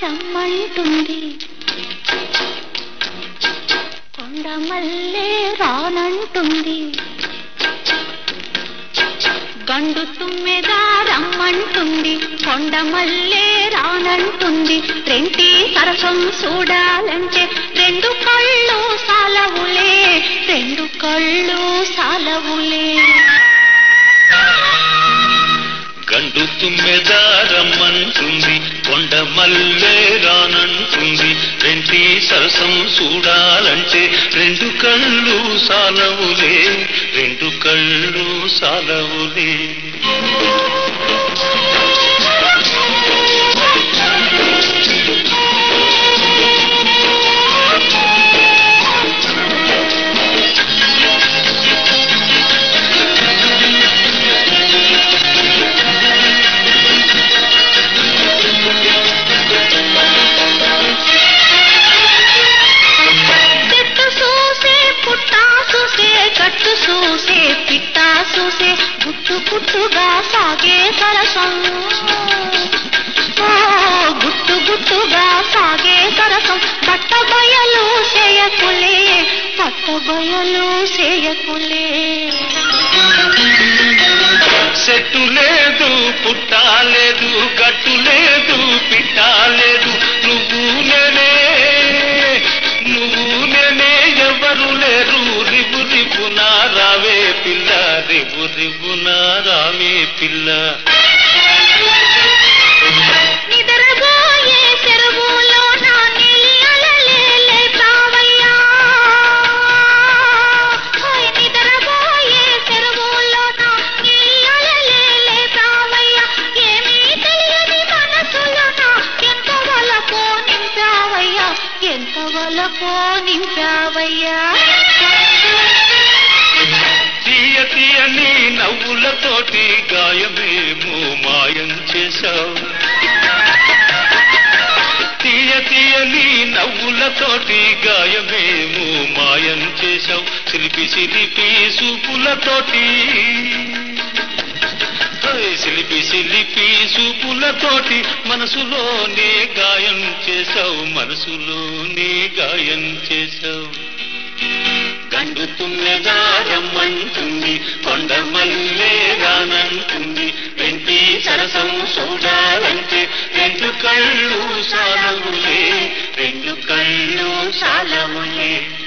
రమ్మంటుంది కొండమల్లే రానంటుంది గండు తుమ్మెద రమ్మంటుంది కొండమల్లే రానంటుంది రెంటి సరసం చూడాలంటే రెండు కళ్ళు సాలవులే రెండు కళ్ళు సాలవులే గండు తుమ్మెద రమ్మంటుంది కొండ మల్లె రానంటుంది రెంటి సరసం చూడాలంటే రెండు కళ్ళు సాలవులే రెండు కళ్ళు సాలవులే చెట్టు చూసే పుట్టా చూసే గట్టు చూసే పిట్టా చూసే గుట్టు గుట్టుగా సాగే సరసం ఓ, గుట్టు గుట్టుగా సాగే సరసం పట్ట బయలు చేయకులే పట్ట బయలు చేయకులే చెట్టు లేదు పుట్ట లేదు గట్టు లేదు పిట్ట లేదు నువ్వు నేనే నువ్వు నేనే ఎవరు లేరు రిబు రిబు నా రావే పిల్ల రిబు రిబు నా రావే పిల్ల నిద్రపోయే చెరువులో నా నీలి అలలే లేపావయ్యా. ఓయ్ నిద్రపోయే చెరువులో నా నీలి అలలే లేపావయ్యా. ఏమీ తెలియని మనసులో నా ఎంత వలపో నింపావయ్యా, ఎంత వలపో నింపావయ్యా తీయ తీయని నవ్వులతోటి గాయమేమో మాయం చేశావు తీయ తీయని నవ్వులతోటి గాయమేమో మాయం చేశావు సిలిపి సిలిపి సూపులతోటి ఓయ్ సిలిపి సిలిపి సూపులతోటి మనసులోనే గాయం చేశావు మనసులోనే గాయం చేశావు గండు తుమ్మెదా రమ్మంటుంది కొండ మల్లె రానంటుంది వెంటి సరసం చూడాలంటే రెండు కళ్ళు సాలవులే రెండు కళ్ళు సాలవులే